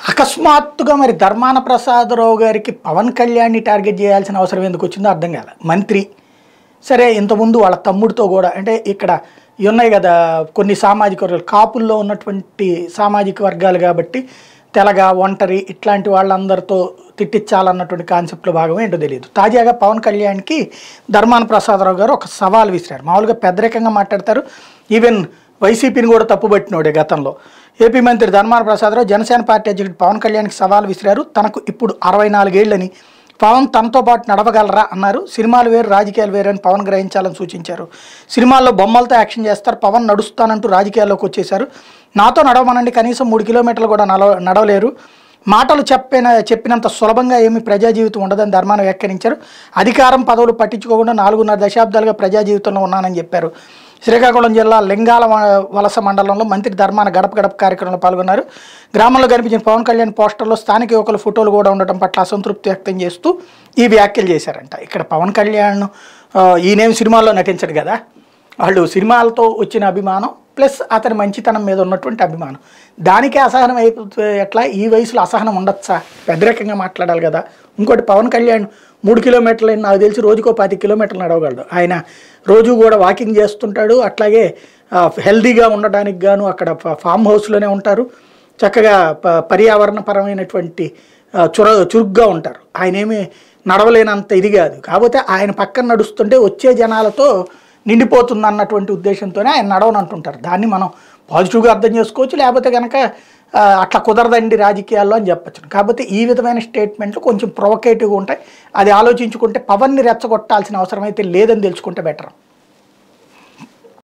అకస్మాత్తుగా మరి ధర్మాన ప్రసాదరావు గారికి పవన్ కళ్యాణ్ని టార్గెట్ చేయాల్సిన అవసరం ఎందుకు వచ్చిందో అర్థం కాల మంత్రి సరే ఇంతకుముందు వాళ్ళ తమ్ముడితో కూడా అంటే ఇక్కడ ఇవి ఉన్నాయి కదా కొన్ని సామాజిక వర్గాలు కాపుల్లో ఉన్నటువంటి సామాజిక వర్గాలు కాబట్టి తెలగ ఒంటరి ఇట్లాంటి వాళ్ళందరితో తిట్టించాలన్నటువంటి కాన్సెప్ట్లో భాగం ఏంటో తెలియదు తాజాగా పవన్ కళ్యాణ్కి ధర్మాన ప్రసాదరావు గారు ఒక సవాల్ విసిరారు మామూలుగా పెద్దరికంగా మాట్లాడతారు ఈవెన్ వైసీపీని కూడా తప్పుపట్టినోడే గతంలో ఏపీ మంత్రి ధర్మాన ప్రసాదరావు జనసేన పార్టీ అధ్యక్షుడు పవన్ కళ్యాణ్కి సవాల్ విసిరారు తనకు ఇప్పుడు అరవై నాలుగేళ్లని పవన్ తనతో పాటు నడవగలరా అన్నారు సినిమాలు వేరు రాజకీయాలు వేరు అని పవన్ గ్రహించాలని సూచించారు సినిమాల్లో బొమ్మలతో యాక్షన్ చేస్తారు పవన్ నడుస్తానంటూ రాజకీయాల్లోకి వచ్చేశారు నాతో నడవమనండి కనీసం మూడు కిలోమీటర్లు కూడా నడవ నడవలేరు మాటలు చెప్పిన చెప్పినంత సులభంగా ఏమి ప్రజా జీవితం ఉండదని ధర్మాన వ్యాఖ్యానించారు అధికారం పదవులు పట్టించుకోకుండా నాలుగున్నర దశాబ్దాలుగా ప్రజా జీవితంలో ఉన్నానని చెప్పారు శ్రీకాకుళం జిల్లా లింగాల వ- వలస మండలంలో మంత్రి ధర్మాన గడప గడప కార్యక్రమంలో పాల్గొన్నారు గ్రామంలో కనిపించిన పవన్ కళ్యాణ్ పోస్టర్లో స్థానిక యువకుల ఫోటోలు కూడా ఉండటం పట్ల అసంతృప్తి వ్యక్తం చేస్తూ ఈ వ్యాఖ్యలు చేశారంట ఇక్కడ పవన్ కళ్యాణ్ ఆ, ఈయనేం సినిమాల్లో నటించడు కదా వాళ్ళు సినిమాలతో వచ్చిన అభిమానం ప్లస్ అతని మంచితనం మీద ఉన్నటువంటి అభిమానం దానికే అసహనం అయిపోతే ఎట్లా ఈ వయసులో అసహనం ఉండొచ్చా వ్యతిరేకంగా మాట్లాడాలి కదా ఇంకోటి పవన్ కళ్యాణ్ మూడు కిలోమీటర్లు అయినా నాకు తెలిసి రోజుకో పాతి కిలోమీటర్లు నడవగలడు ఆయన రోజు కూడా వాకింగ్ చేస్తుంటాడు అట్లాగే ఆ, హెల్దీగా ఉండడానికి గాను అక్కడ ఫా- ఫామ్ హౌస్లోనే ఉంటారు చక్కగా ప- పర్యావరణపరమైనటువంటి ఆ, చుర చురుగ్గా ఉంటారు ఆయన ఏమి నడవలేనంత ఇది కాదు కాకపోతే ఆయన పక్కన నడుస్తుంటే వచ్చే జనాలతో నిండిపోతుంది అన్నటువంటి ఉద్దేశంతోనే ఆయన నడవనంటుంటారు దాన్ని మనం పాజిటివ్గా అర్థం చేసుకోవచ్చు లేకపోతే కనుక ఆ, అట్లా కుదరదండి రాజకీయాల్లో అని చెప్పచ్చు కాకపోతే ఈ విధమైన స్టేట్మెంట్లు కొంచెం ప్రొవకేటివ్గా ఉంటాయి అది ఆలోచించుకుంటే పవన్ని రెచ్చగొట్టాల్సిన అవసరం అయితే లేదని తెలుసుకుంటే బెటర్